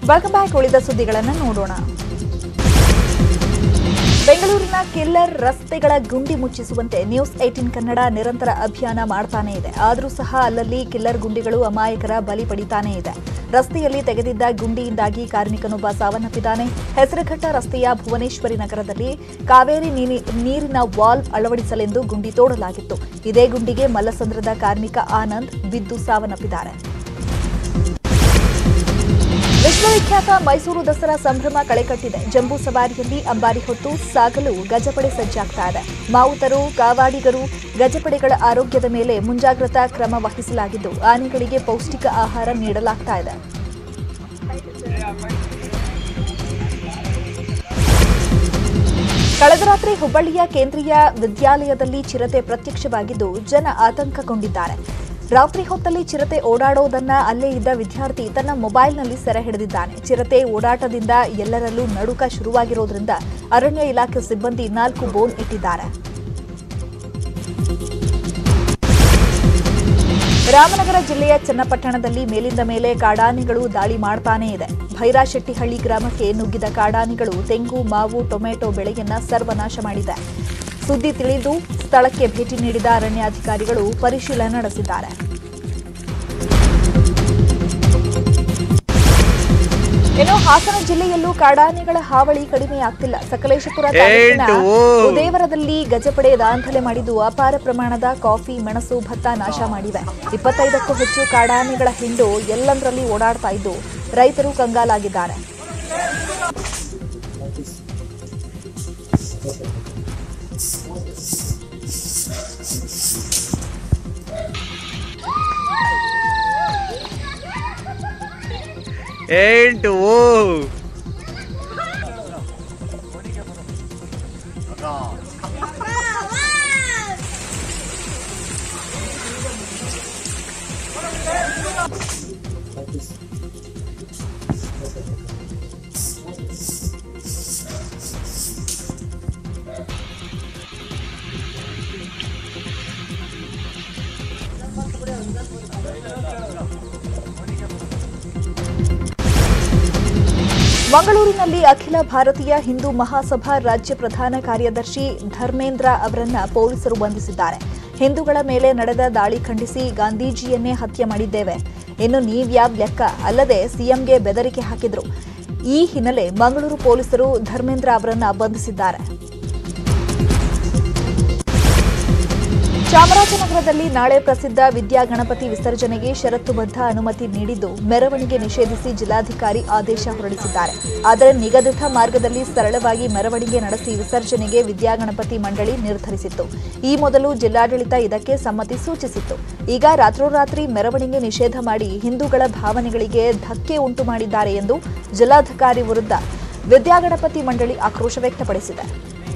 Welcome back ಉಳಿದ ಸುದ್ದಿಗಳನ್ನು ನೋಡೋಣ ಬೆಂಗಳೂರಿನ ಕಿಲ್ಲರ್ ರಸ್ತೆಗಳ ಗುಂಡಿ ಮುಚ್ಚಿಸುವಂತೆ ನ್ಯೂಸ್ ಏಟಿನ್ ಕನ್ನಡ ನಿರಂತರ ಅಭಿಯಾನ ಮಾಡ್ತಾನೇ ಇದೆ ಆದರೂ ಸಹ ಅಲ್ಲಲ್ಲಿ ಕಿಲ್ಲರ್ ಗುಂಡಿಗಳು ಅಮಾಯಕರ ಬಲಿ ಪಡಿತಾನೇ ಇದೆ ರಸ್ತೆಯಲ್ಲಿ ತೆಗೆದಿದ್ದ ಗುಂಡಿಯಿಂದಾಗಿ ಕಾರ್ಮಿಕನೊಬ್ಬ ಸಾವನ್ನಪ್ಪಿದ್ದಾನೆ ಹೆಸರುಘಟ್ಟ ರಸ್ತೆಯ ಭುವನೇಶ್ವರಿ ನಗರದಲ್ಲಿ ಕಾವೇರಿ ನೀನಿ- ನೀರಿನ ವಾಲ್ ಅಳವಡಿಸಲೆಂದು ಗುಂಡಿ ತೋಡಲಾಗಿತ್ತು ಇದೇ ಗುಂಡಿಗೆ ಮಲ್ಲಸಂದ್ರದ ಕಾರ್ಮಿಕ ಆನಂದ್ ಬಿದ್ದು ಸಾವನ್ನಪ್ಪಿದ್ದಾರೆ ವಿಶ್ವವಿಖ್ಯಾತ ಮೈಸೂರು ದಸರಾ ಸಂಭ್ರಮ ಕಳೆಕಟ್ಟಿದೆ ಜಂಬೂ ಸವಾರಿಯಲ್ಲಿ ಅಂಬಾರಿ ಹೊತ್ತು ಸಾಗಲು ಗಜಪಡೆ ಸಜ್ಜಾಗ್ತಾ ಇದೆ ಮಾವುತರು ಕಾವಾಡಿಗರು ಗಜಪಡೆಗಳ ಆರೋಗ್ಯದ ಮೇಲೆ ಮುಂಜಾಗ್ರತಾ ಕ್ರಮ ವಹಿಸಲಾಗಿದ್ದು ಆನೆಗಳಿಗೆ ಪೌಷ್ಟಿಕ ಆಹಾರ ನೀಡಲಾಗ್ತಾ ಇದೆ ಕಳೆದ ರಾತ್ರಿ ಹುಬ್ಬಳ್ಳಿಯ ಕೇಂದ್ರೀಯ ವಿದ್ಯಾಲಯದಲ್ಲಿ ಚಿರತೆ ಪ್ರತ್ಯಕ್ಷವಾಗಿದ್ದು ಜನ ಆತಂಕಗೊಂಡಿದ್ದಾರೆ ರಾತ್ರಿ ಹೊತ್ತಲ್ಲಿ ಚಿರತೆ ಓಡಾಡೋದನ್ನ ಅಲ್ಲೇ ಇದ್ದ ವಿದ್ಯಾರ್ಥಿ ತನ್ನ ಮೊಬೈಲ್ನಲ್ಲಿ ಸೆರೆ ಹಿಡಿದಿದ್ದಾನೆ ಚಿರತೆ ಓಡಾಟದಿಂದ ಎಲ್ಲರಲ್ಲೂ ನಡುಕ ಶುರುವಾಗಿರೋದ್ರಿಂದ ಅರಣ್ಯ ಇಲಾಖೆ ಸಿಬ್ಬಂದಿ ನಾಲ್ಕು ಬೋನ್ ಇಟ್ಟಿದ್ದಾರೆ ರಾಮನಗರ ಜಿಲ್ಲೆಯ ಚನ್ನಪಟ್ಟಣದಲ್ಲಿ ಮೇಲಿಂದ ಮೇಲೆ ಕಾಡಾನೆಗಳು ದಾಳಿ ಮಾಡ್ತಾನೇ ಇದೆ ಭೈರಾಶೆಟ್ಟಿಹಳ್ಳಿ ಗ್ರಾಮಕ್ಕೆ ನುಗ್ಗಿದ ಕಾಡಾನೆಗಳು ತೆಂಗು ಮಾವು ಟೊಮೆಟೊ ಬೆಳೆಯನ್ನ ಸರ್ವನಾಶ ಮಾಡಿದೆ ಸುದ್ದಿ ತಿಳಿದು ಸ್ಥಳಕ್ಕೆ ಭೇಟಿ ನೀಡಿದ ಅರಣ್ಯಾಧಿಕಾರಿಗಳು ಪರಿಶೀಲನೆ ನಡೆಸಿದ್ದಾರೆ ಇನ್ನು ಹಾಸನ ಜಿಲ್ಲೆಯಲ್ಲೂ ಕಾಡಾನೆಗಳ ಹಾವಳಿ ಕಡಿಮೆಯಾಗ್ತಿಲ್ಲ ಸಕಲೇಶಪುರ ತಾಲೂಕಿನ ಏಟು. ಉದೇವರದಲ್ಲಿ ಗಜಪಡೆ ದಾಂಧಲೆ ಮಾಡಿದ್ದು ಅಪಾರ ಪ್ರಮಾಣದ ಕಾಫಿ ಮೆಣಸು ಭತ್ತ ನಾಶ ಮಾಡಿವೆ ಇಪ್ಪತ್ತೈದಕ್ಕೂ ಹೆಚ್ಚು ಕಾಡಾನೆಗಳ ಹಿಂಡು ಎಲ್ಲಂದರಲ್ಲಿ ಓಡಾಡ್ತಾ ಇದ್ದು ರೈತರು ಕಂಗಾಲಾಗಿದ್ದಾರೆ ಎಂಟು ಮಂಗಳೂರಿನಲ್ಲಿ ಅಖಿಲ ಭಾರತೀಯ ಹಿಂದೂ ಮಹಾಸಭಾ ರಾಜ್ಯ ಪ್ರಧಾನ ಕಾರ್ಯದರ್ಶಿ ಧರ್ಮೇಂದ್ರ ಅವರನ್ನ ಪೊಲೀಸರು ಬಂಧಿಸಿದ್ದಾರೆ ಹಿಂದೂಗಳ ಮೇಲೆ ನಡೆದ ದಾಳಿ ಖಂಡಿಸಿ ಗಾಂಧೀಜಿಯನ್ನೇ ಹತ್ಯೆ ಮಾಡಿದ್ದೇವೆ ಇನ್ನು ನೀವ್ಯಾವ್ ಲೆಕ್ಕ ಅಲ್ಲದೆ ಸಿಎಂಗೆ ಬೆದರಿಕೆ ಹಾಕಿದ್ರು ಈ ಹಿನ್ನೆಲೆ ಮಂಗಳೂರು ಪೊಲೀಸರು ಧರ್ಮೇಂದ್ರ ಅವರನ್ನ ಬಂಧಿಸಿದ್ದಾರೆ ಚಾಮರಾಜನಗರದಲ್ಲಿ ನಾಳೆ ಪ್ರಸಿದ್ಧ ವಿದ್ಯಾ ಗಣಪತಿ ವಿಸರ್ಜನೆಗೆ ಷರತ್ತುಬದ್ಧ ಅನುಮತಿ ನೀಡಿದ್ದು ಮೆರವಣಿಗೆ ನಿಷೇಧಿಸಿ ಜಿಲ್ಲಾಧಿಕಾರಿ ಆದೇಶ ಹೊರಡಿಸಿದ್ದಾರೆ ಆದರೆ ನಿಗದಿತ ಮಾರ್ಗದಲ್ಲಿ ಸರಳವಾಗಿ ಮೆರವಣಿಗೆ ನಡೆಸಿ ವಿಸರ್ಜನೆಗೆ ವಿದ್ಯಾಗಣಪತಿ ಮಂಡಳಿ ನಿರ್ಧರಿಸಿತ್ತು ಈ ಮೊದಲು ಜಿಲ್ಲಾಡಳಿತ ಇದಕ್ಕೆ ಸಮ್ಮತಿ ಸೂಚಿಸಿತ್ತು ಈಗ ರಾತ್ರೋರಾತ್ರಿ ಮೆರವಣಿಗೆ ನಿಷೇಧ ಮಾಡಿ ಹಿಂದೂಗಳ ಭಾವನೆಗಳಿಗೆ ಧಕ್ಕೆ ಉಂಟು ಮಾಡಿದ್ದಾರೆ ಎಂದು ಜಿಲ್ಲಾಧಿಕಾರಿ ವಿರುದ್ಧ ವಿದ್ಯಾಗಣಪತಿ ಮಂಡಳಿ ಆಕ್ರೋಶ ವ್ಯಕ್ತಪಡಿಸಿದೆ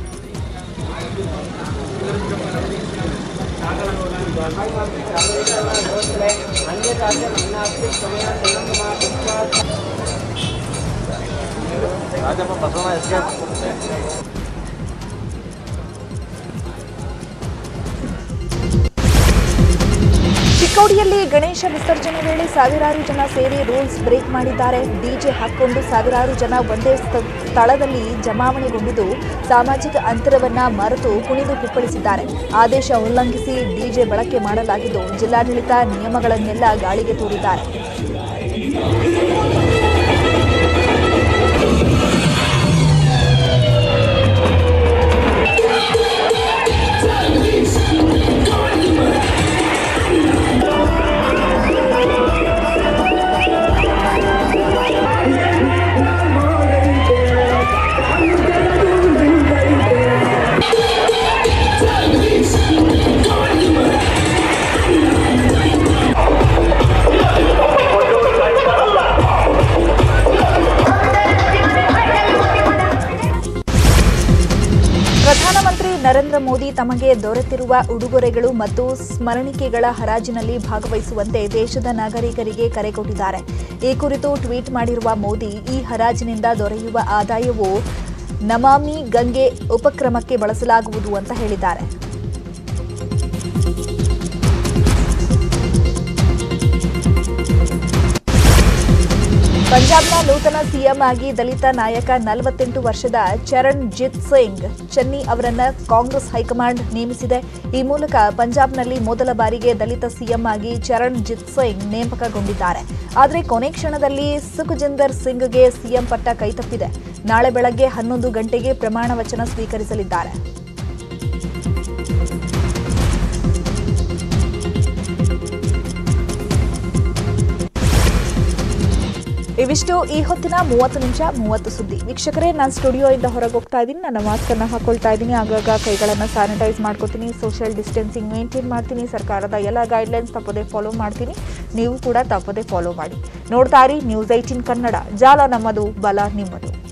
ಚಿಕ್ಕೋಡಿಯಲ್ಲಿ ಗಣೇಶ ವಿಸರ್ಜನೆ ವೇಳೆ ಸಾವಿರಾರು ಜನ ಸೇರಿ ರೂಲ್ಸ್ ಬ್ರೇಕ್ ಮಾಡಿದ್ದಾರೆ ಡಿಜೆ ಹಾಕೊಂಡು ಸಾವಿರಾರು ಜನ ಒಂದೇ ಸ್ಥ- ಸ್ಥಳದಲ್ಲಿ ಜಮಾವಣೆಗೊಂಡಿದ್ದು ಸಾಮಾಜಿಕ ಅಂತರವನ್ನ ಮರೆತು ಕುಣಿದು ಕುಪ್ಪಳಿಸಿದ್ದಾರೆ ಆದೇಶ ಉಲ್ಲಂಘಿಸಿ ಡಿಜೆ ಬಳಕೆ ಮಾಡಲಾಗಿದ್ದು ಜಿಲ್ಲಾಡಳಿತ ನಿಯಮಗಳನ್ನೆಲ್ಲ ಗಾಳಿಗೆ ತೂರಿದ್ದಾರೆ ಪ್ರಧಾನಮಂತ್ರಿ ನರೇಂದ್ರ ಮೋದಿ ತಮಗೆ ದೊರೆತಿರುವ ಉಡುಗೊರೆಗಳು ಮತ್ತು ಸ್ಮರಣಿಕೆಗಳ ಹರಾಜಿನಲ್ಲಿ ಭಾಗವಹಿಸುವಂತೆ ದೇಶದ ನಾಗರಿಕರಿಗೆ ಕರೆ ಕೊಟ್ಟಿದ್ದಾರೆ ಈ ಕುರಿತು ಟ್ವೀಟ್ ಮಾಡಿರುವ ಮೋದಿ ಈ ಹರಾಜಿನಿಂದ ದೊರೆಯುವ ಆದಾಯವು ನಮಾಮಿ ಗಂಗೆ ಉಪಕ್ರಮಕ್ಕೆ ಬಳಸಲಾಗುವುದು ಅಂತ ಹೇಳಿದ್ದಾರೆ ಪಂಜಾಬ್ನ ನೂತನ ಸಿಎಂ ಆಗಿ ದಲಿತ ನಾಯಕ ನಲವತ್ತೆಂಟು ವರ್ಷದ ಚರಣ್ ಜಿತ್ ಸಿಂಗ್ ಚನ್ನಿ ಅವರನ್ನ ಕಾಂಗ್ರೆಸ್ ಹೈಕಮಾಂಡ್ ನೇಮಿಸಿದೆ ಈ ಮೂಲಕ ಪಂಜಾಬ್ನಲ್ಲಿ ಮೊದಲ ಬಾರಿಗೆ ದಲಿತ ಸಿಎಂ ಆಗಿ ಚರಣ್ ಜಿತ್ ಸಿಂಗ್ ನೇಮಕಗೊಂಡಿದ್ದಾರೆ ಆದರೆ ಕೊನೆ ಕ್ಷಣದಲ್ಲಿ ಸುಖಜಿಂದರ್ ಸಿಂಗ್ಗೆ ಸಿಎಂ ಪಟ್ಟ ಕೈತಪ್ಪಿದೆ ನಾಳೆ ಬೆಳಗ್ಗೆ ಹನ್ನೊಂದು ಗಂಟೆಗೆ ಪ್ರಮಾಣ ವಚನ ಸ್ವೀಕರಿಸಲಿದ್ದಾರೆ ಇವಿಷ್ಟು ಈ ಹೊತ್ತಿನ ಮೂವತ್ತು ನಿಮಿಷ ಮೂವತ್ತು ಸುದ್ದಿ ವೀಕ್ಷಕರೇ ನಾನು ಸ್ಟುಡಿಯೋಯಿಂದ ಹೊರಗೆ ಹೋಗ್ತಾ ಇದ್ದೀನಿ ನನ್ನ ಮಾಸ್ಕನ್ನು ಹಾಕೊಳ್ತಾ ಇದ್ದೀನಿ ಆಗಾಗ ಕೈಗಳನ್ನು ಸ್ಯಾನಿಟೈಸ್ ಮಾಡ್ಕೊತೀನಿ ಸೋಷಿಯಲ್ ಡಿಸ್ಟೆನ್ಸಿಂಗ್ ಮೇಂಟೈನ್ ಮಾಡ್ತೀನಿ ಸರ್ಕಾರದ ಎಲ್ಲ ಗೈಡ್ಲೈನ್ಸ್ ತಪ್ಪದೆ ಫಾಲೋ ಮಾಡ್ತೀನಿ ನೀವು ಕೂಡ ತಪ್ಪದೆ ಫಾಲೋ ಮಾಡಿ ನೋಡ್ತಾ ಇರಿ ನ್ಯೂಸ್ ಏಯ್ಟೀನ್ ಕನ್ನಡ ಜಾಲ ನಮ್ಮದು ಬಲ ನಿಮ್ಮದು